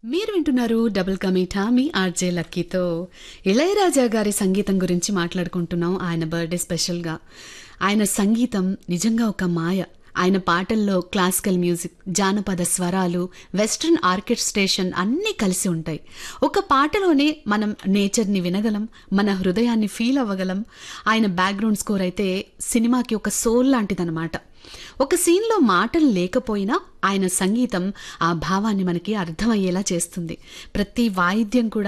మీరు వింటున్నారు డబుల్ కమీఠా మీ ఆర్జే లక్కీతో ఇళయరాజా గారి సంగీతం గురించి మాట్లాడుకుంటున్నాం ఆయన బర్త్డే స్పెషల్గా ఆయన సంగీతం నిజంగా ఒక మాయ ఆయన పాటల్లో క్లాసికల్ మ్యూజిక్ జానపద స్వరాలు వెస్ట్రన్ ఆర్కెస్ట్రేషన్ అన్నీ కలిసి ఉంటాయి ఒక పాటలోనే మనం నేచర్ని వినగలం మన హృదయాన్ని ఫీల్ అవ్వగలం ఆయన బ్యాక్గ్రౌండ్ స్కోర్ అయితే సినిమాకి ఒక సోల్ లాంటిదన్నమాట ఒక సీన్లో మాటలు లేకపోయినా ఆయన సంగీతం ఆ భావాన్ని మనకి అర్థమయ్యేలా చేస్తుంది ప్రతి వాయిద్యం కూడా